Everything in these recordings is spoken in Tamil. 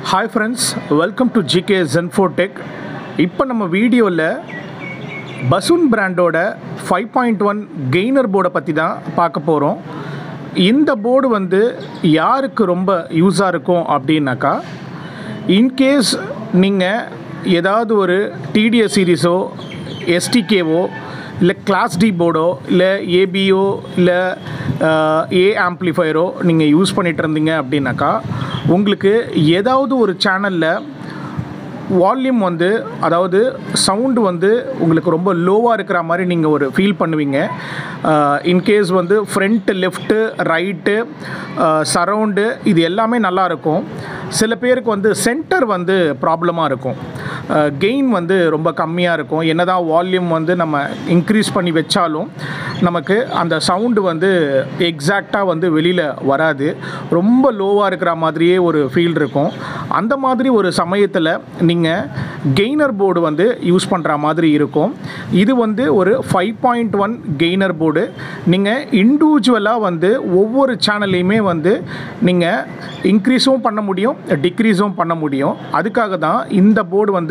hi friends welcome to GK Genfotech இப்போ நம்ம வீடியோவில் பசூன் பிராண்டோட ஃபைவ் பாயிண்ட் ஒன் கெய்னர் போர்டை பற்றி தான் பார்க்க போகிறோம் இந்த போர்டு வந்து யாருக்கு ரொம்ப யூஸாக இருக்கும் அப்படின்னாக்கா இன்கேஸ் நீங்கள் ஏதாவது ஒரு டிடிஎஸ் சீரிஸோ எஸ்டிகேவோ இல்லை கிளாஸ் டி போர்டோ இல்லை ஏபிஓ இல்லை ஏ ஆம்ப்ளிஃபையரோ நீங்கள் யூஸ் பண்ணிகிட்டு இருந்தீங்க அப்படின்னாக்கா உங்களுக்கு ஏதாவது ஒரு சேனலில் வால்யூம் வந்து அதாவது சவுண்டு வந்து உங்களுக்கு ரொம்ப லோவாக இருக்கிற மாதிரி நீங்கள் ஒரு ஃபீல் பண்ணுவீங்க இன்கேஸ் வந்து ஃப்ரண்ட்டு லெஃப்ட்டு ரைட்டு சரவுண்டு இது எல்லாமே நல்லா இருக்கும் சில பேருக்கு வந்து சென்டர் வந்து ப்ராப்ளமாக இருக்கும் கெயின் வந்து ரொம்ப கம்மியாக இருக்கும் என்னதான் வால்யூம் வந்து நம்ம இன்க்ரீஸ் பண்ணி வச்சாலும் நமக்கு அந்த சவுண்டு வந்து எக்ஸாக்டாக வந்து வெளியில் வராது ரொம்ப லோவாக இருக்கிற மாதிரியே ஒரு ஃபீல் இருக்கும் அந்த மாதிரி ஒரு சமயத்தில் நீங்கள் கெய்னர் போர்டு வந்து யூஸ் பண்ணுற மாதிரி இருக்கும் இது வந்து ஒரு five point one gainer board நீங்கள் இண்டிவிஜுவலாக வந்து ஒவ்வொரு சேனல்லையுமே வந்து நீங்கள் இன்க்ரீஸும் பண்ண முடியும் டிக்ரீஸும் பண்ண முடியும் அதுக்காக தான் இந்த போர்டு வந்து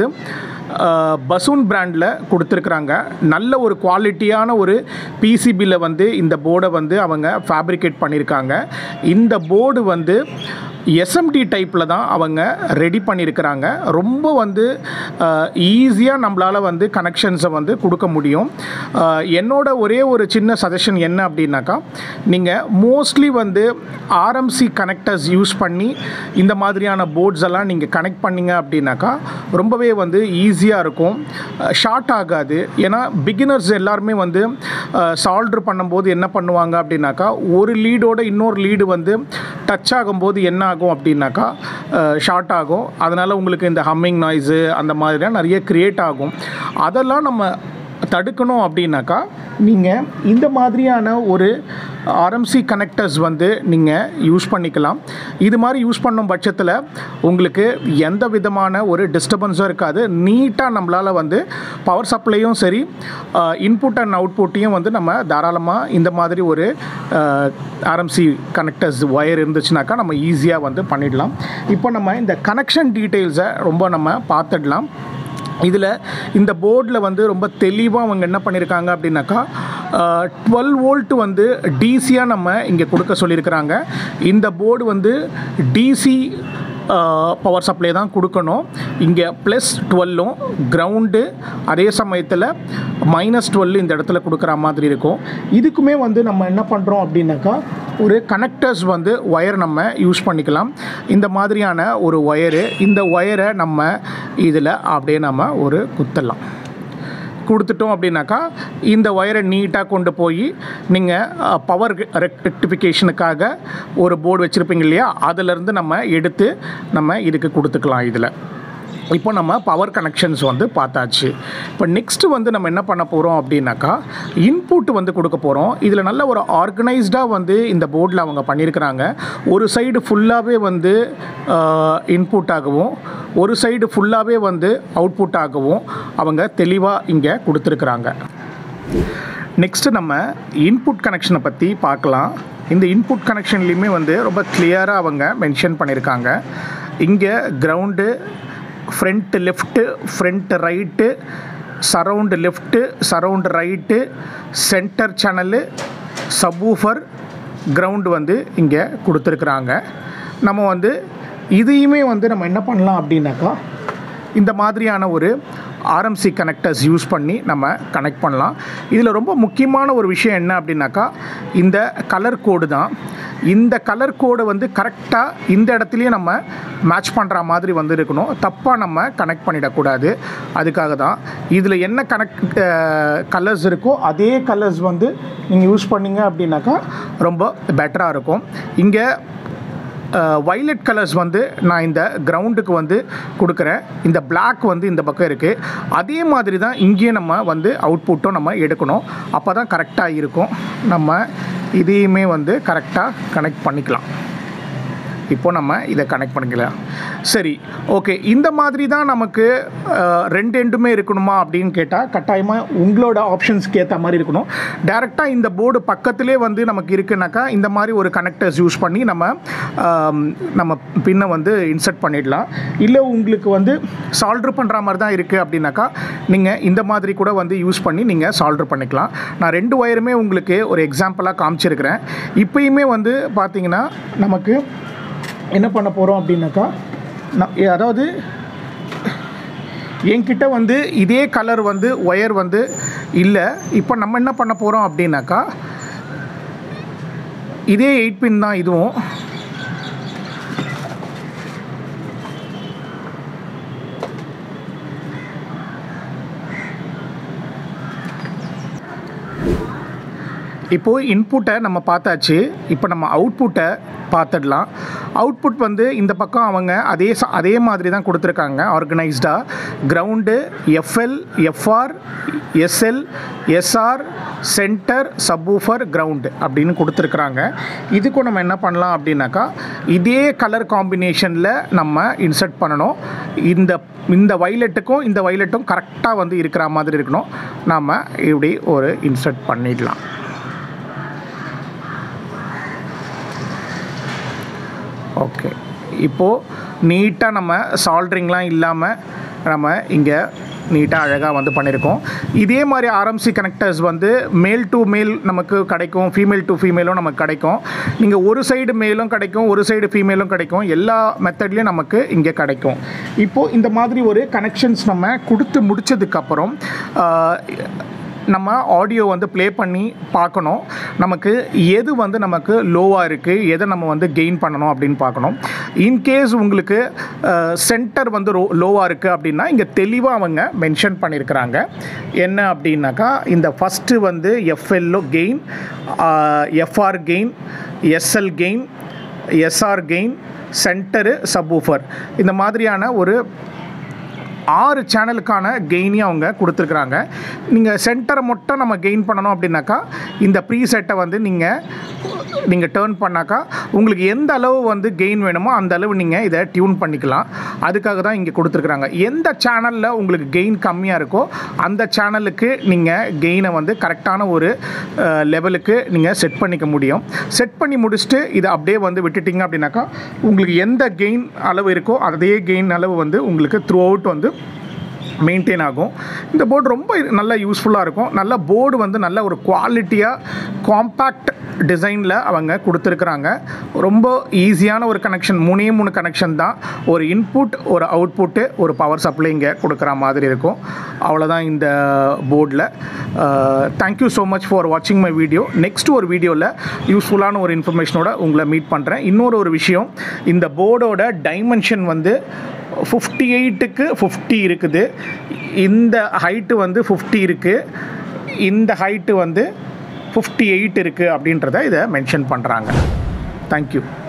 பசூன் பிராண்டில் கொடுத்துருக்குறாங்க நல்ல ஒரு குவாலிட்டியான ஒரு பிசிபியில் வந்து இந்த போர்டை வந்து அவங்க ஃபேப்ரிகேட் பண்ணியிருக்காங்க இந்த போர்டு வந்து எஸ்எம்டி டைப்பில் தான் அவங்க ரெடி பண்ணியிருக்கிறாங்க ரொம்ப வந்து ஈஸியாக நம்மளால் வந்து கனெக்ஷன்ஸை வந்து கொடுக்க முடியும் என்னோட ஒரே ஒரு சின்ன சஜஷன் என்ன அப்படின்னாக்கா நீங்கள் மோஸ்ட்லி வந்து ஆர்எம்சி கனெக்டர்ஸ் யூஸ் பண்ணி இந்த மாதிரியான போர்ட்ஸ் எல்லாம் நீங்கள் கனெக்ட் பண்ணீங்க அப்படின்னாக்கா ரொம்பவே வந்து ஈஸியாக இருக்கும் ஷார்ட் ஆகாது ஏன்னா பிகினர்ஸ் எல்லாருமே வந்து சால்ட்ரு பண்ணும்போது என்ன பண்ணுவாங்க அப்படின்னாக்கா ஒரு லீடோட இன்னொரு லீடு வந்து டச் ஆகும்போது என்ன ஆகும் அப்படின்னாக்கா ஷார்ட் ஆகும் அதனால் உங்களுக்கு இந்த ஹம்மிங் நாய்ஸு அந்த மாதிரிலாம் நிறைய க்ரியேட் ஆகும் அதெல்லாம் நம்ம தடுக்கணும் அப்படின்னாக்கா நீங்கள் இந்த மாதிரியான ஒரு ஆர்எம்சி கனெக்டர்ஸ் வந்து நீங்கள் யூஸ் பண்ணிக்கலாம் இது மாதிரி யூஸ் பண்ணும் பட்சத்தில் உங்களுக்கு எந்த விதமான ஒரு டிஸ்டர்பன்ஸும் இருக்காது நீட்டாக நம்மளால் வந்து பவர் சப்ளையும் சரி இன்புட் அண்ட் அவுட்புட்டையும் வந்து நம்ம தாராளமாக இந்த மாதிரி ஒரு ஆர்எம்சி கனெக்டர்ஸ் ஒயர் இருந்துச்சுனாக்கா நம்ம ஈஸியாக வந்து பண்ணிடலாம் இப்போ நம்ம இந்த கனெக்ஷன் டீட்டெயில்ஸை ரொம்ப நம்ம பார்த்துடலாம் இதில் இந்த போர்டில் வந்து ரொம்ப தெளிவாக அவங்க என்ன பண்ணியிருக்காங்க அப்படின்னாக்கா டுவெல் வோல்ட் வந்து டிசியாக நம்ம இங்கே கொடுக்க சொல்லியிருக்கிறாங்க இந்த போர்டு வந்து டிசி பவர் சப்ளை தான் கொடுக்கணும் இங்கே ப்ளஸ் டுவெல்லும் கிரவுண்டு அதே சமயத்தில் மைனஸ் டுவெல் இந்த இடத்துல கொடுக்குற மாதிரி இருக்கும் இதுக்குமே வந்து நம்ம என்ன பண்ணுறோம் அப்படின்னாக்கா ஒரு கனெக்டர்ஸ் வந்து ஒயர் நம்ம யூஸ் பண்ணிக்கலாம் இந்த மாதிரியான ஒரு ஒயரு இந்த ஒயரை நம்ம இதில் அப்படியே நம்ம ஒரு குத்தலாம் கொடுத்துட்டோம் அப்படின்னாக்கா இந்த ஒயரை நீட்டாக கொண்டு போய் நீங்கள் பவர் ரெக்டிஃபிகேஷனுக்காக ஒரு போர்டு வச்சுருப்பீங்க இல்லையா அதிலேருந்து நம்ம எடுத்து நம்ம இதுக்கு கொடுத்துக்கலாம் இதில் இப்போ நம்ம பவர் கனெக்ஷன்ஸ் வந்து பார்த்தாச்சு இப்போ நெக்ஸ்ட்டு வந்து நம்ம என்ன பண்ண போகிறோம் அப்படின்னாக்கா இன்புட் வந்து கொடுக்க போகிறோம் இதில் நல்ல ஒரு ஆர்கனைஸ்டாக வந்து இந்த போர்டில் அவங்க பண்ணியிருக்கிறாங்க ஒரு சைடு ஃபுல்லாகவே வந்து இன்புட் ஆகவும் ஒரு சைடு ஃபுல்லாகவே வந்து அவுட்புட் ஆகவும் அவங்க தெளிவாக இங்கே கொடுத்துருக்குறாங்க நெக்ஸ்ட்டு நம்ம இன்புட் கனெக்ஷனை பற்றி பார்க்கலாம் இந்த இன்புட் கனெக்ஷன்லேயுமே வந்து ரொம்ப கிளியராக அவங்க மென்ஷன் பண்ணியிருக்காங்க இங்கே ground front left front right surround left surround right centre channel subwoofer ground வந்து இங்கே கொடுத்துருக்குறாங்க நம்ம வந்து இதையுமே வந்து நம்ம என்ன பண்ணலாம் அப்படின்னாக்கா இந்த மாதிரியான ஒரு ஆர்எம்சி கனெக்டர்ஸ் யூஸ் பண்ணி நம்ம கனெக்ட் பண்ணலாம் இதில் ரொம்ப முக்கியமான ஒரு விஷயம் என்ன அப்படின்னாக்கா இந்த கலர் கோடு தான் இந்த கலர் கோடை வந்து கரெக்டாக இந்த இடத்துலையே நம்ம மேட்ச் பண்ணுற மாதிரி வந்து இருக்கணும் தப்பாக நம்ம கனெக்ட் பண்ணிடக்கூடாது அதுக்காக தான் இதில் என்ன கனெக்ட் கலர்ஸ் இருக்கோ அதே கலர்ஸ் வந்து நீங்கள் யூஸ் பண்ணிங்க அப்படின்னாக்கா ரொம்ப பெட்டராக இருக்கும் இங்கே வைலட் கலர்ஸ் வந்து நான் இந்த கிரவுண்டுக்கு வந்து கொடுக்குறேன் இந்த பிளாக் வந்து இந்த பக்கம் இருக்குது அதே மாதிரி தான் இங்கேயும் நம்ம வந்து அவுட்புட்டும் நம்ம எடுக்கணும் அப்போ தான் கரெக்டாக இருக்கும் நம்ம இதையுமே வந்து கரெக்டாக கனெக்ட் பண்ணிக்கலாம் இப்போ நம்ம இதை கனெக்ட் பண்ணிக்கலாம் சரி ஓகே இந்த மாதிரி தான் நமக்கு அஹ், ரெண்டு எண்டுமே இருக்கணுமா அப்படின்னு கேட்டால் கட்டாயமாக உங்களோட ஆப்ஷன்ஸ்க்கு ஏற்ற மாதிரி இருக்கணும் டேரெக்டாக இந்த போர்டு பக்கத்திலே வந்து நமக்கு இருக்குனாக்கா இந்த மாதிரி ஒரு கனெக்டர்ஸ் யூஸ் பண்ணி நம்ம ஆம், நம்ம பின்னை வந்து இன்சர்ட் பண்ணிடலாம் இல்லை உங்களுக்கு வந்து சால்ட்ரு பண்ணுற மாதிரி தான் இருக்குது அப்படின்னாக்கா நீங்கள் இந்த மாதிரி கூட வந்து யூஸ் பண்ணி நீங்கள் சால்ட்ரு பண்ணிக்கலாம் நான் ரெண்டு ஒயருமே உங்களுக்கு ஒரு எக்ஸாம்பிளாக காமிச்சிருக்கிறேன் இப்பயுமே வந்து பார்த்தீங்கன்னா நமக்கு என்ன பண்ண போகிறோம் அப்படின்னாக்கா நான் அதாவது என்கிட்ட வந்து இதே கலர் வந்து ஒயர் வந்து இல்லை இப்போ நம்ம என்ன பண்ண போகிறோம் அப்படின்னாக்கா இதே எயிட் பின் தான் இதுவும் இப்போது இன்புட்டை நம்ம பார்த்தாச்சு இப்போ நம்ம அவுட்புட்டை பார்த்துடலாம் அவுட்புட் வந்து இந்த பக்கம் அவங்க அதே ச- அதே மாதிரி தான் கொடுத்துருக்காங்க ஆர்கனைஸ்டாக ground FL FR SL SR centre subwoofer ground அப்படின்னு கொடுத்துருக்குறாங்க இதுக்கும் நம்ம என்ன பண்ணலாம் அப்படின்னாக்கா இதே கலர் காம்பினேஷனில் நம்ம இன்சர்ட் பண்ணணும் இந்த இந்த வைலட்டுக்கும் இந்த வைலட்டும் கரெக்டாக வந்து இருக்கிற மாதிரி இருக்கணும் நாம் இப்படி ஒரு இன்சர்ட் பண்ணிடலாம் ஓகே இப்போது நீட்டாக நம்ம சால்ட்ரிங்லாம் இல்லாமல் நம்ம இங்கே நீட்டாக அழகாக வந்து பண்ணியிருக்கோம் இதே மாதிரி ஆர்எம்சி கனெக்டர்ஸ் வந்து மேல் டு மேல் நமக்கு கிடைக்கும் ஃபீமேல் டு ஃபீமேலும் நமக்கு கிடைக்கும் நீங்கள் ஒரு சைடு மேலும் கிடைக்கும் ஒரு சைடு ஃபீமேலும் கிடைக்கும் எல்லா மெத்தட்லேயும் நமக்கு இங்கே கிடைக்கும் இப்போது இந்த மாதிரி ஒரு கனெக்ஷன்ஸ் நம்ம கொடுத்து முடிச்சதுக்கப்புறம் நம்ம ஆடியோ வந்து ப்ளே பண்ணி பார்க்கணும் நமக்கு எது வந்து நமக்கு லோவாக இருக்குது எதை நம்ம வந்து கெயின் பண்ணணும் அப்படின்னு பார்க்கணும் இன்கேஸ் உங்களுக்கு சென்டர் வந்து ரோ லோவாக இருக்குது அப்படின்னா இங்கே தெளிவாக அவங்க மென்ஷன் பண்ணியிருக்கிறாங்க என்ன அப்படின்னாக்கா இந்த ஃபஸ்ட்டு வந்து எஃப்எல்ஓ gain FR gain SL gain SR gain centre subwoofer இந்த மாதிரியான ஒரு ஆறு சேனலுக்கான கெயினையும் அவங்க கொடுத்துருக்குறாங்க நீங்கள் சென்டரை மட்டும் நம்ம கெயின் பண்ணணும் அப்படின்னாக்கா இந்த ப்ரீசெட்டை வந்து நீங்கள் நீங்கள் டேர்ன் பண்ணாக்கா உங்களுக்கு எந்த அளவு வந்து கெயின் வேணுமோ அந்த அளவு நீங்கள் இதை டியூன் பண்ணிக்கலாம் அதுக்காக தான் இங்கே கொடுத்துருக்குறாங்க எந்த சேனலில் உங்களுக்கு கெயின் கம்மியாக இருக்கோ அந்த சேனலுக்கு நீங்கள் கெயினை வந்து கரெக்டான ஒரு லெவலுக்கு நீங்கள் செட் பண்ணிக்க முடியும் செட் பண்ணி முடிச்சுட்டு இதை அப்படியே வந்து விட்டுட்டீங்க அப்படின்னாக்கா உங்களுக்கு எந்த கெயின் அளவு இருக்கோ அதே கெயின் அளவு வந்து உங்களுக்கு த்ரூ அவுட் வந்து மெயின்டைன் ஆகும் இந்த போர்டு ரொம்ப நல்ல யூஸ்ஃபுல்லாக இருக்கும் நல்ல போர்டு வந்து நல்ல ஒரு குவாலிட்டியாக காம்பேக்ட் டிசைனில் அவங்க கொடுத்துருக்குறாங்க ரொம்ப ஈஸியான ஒரு கனெக்ஷன் மூணே மூணு கனெக்ஷன் தான் ஒரு இன்புட் ஒரு அவுட்புட்டு ஒரு பவர் சப்ளை இங்கே கொடுக்குற மாதிரி இருக்கும் அவ்வளோதான் இந்த போர்டில் தேங்க்யூ ஸோ மச் ஃபார் வாட்சிங் மை வீடியோ நெக்ஸ்ட் ஒரு வீடியோவில் யூஸ்ஃபுல்லான ஒரு இன்ஃபர்மேஷனோட உங்களை மீட் பண்ணுறேன் இன்னொரு ஒரு விஷயம் இந்த போர்டோட டைமென்ஷன் வந்து ஃபிஃப்டி எயிட்டுக்கு ஃபிஃப்டி இருக்குது இந்த ஹைட்டு வந்து ஃபிஃப்டி இருக்குது இந்த ஹைட்டு வந்து ஃபிஃப்டி எயிட் இருக்குது அப்படின்றத இதை மென்ஷன் பண்ணுறாங்க தேங்க்யூ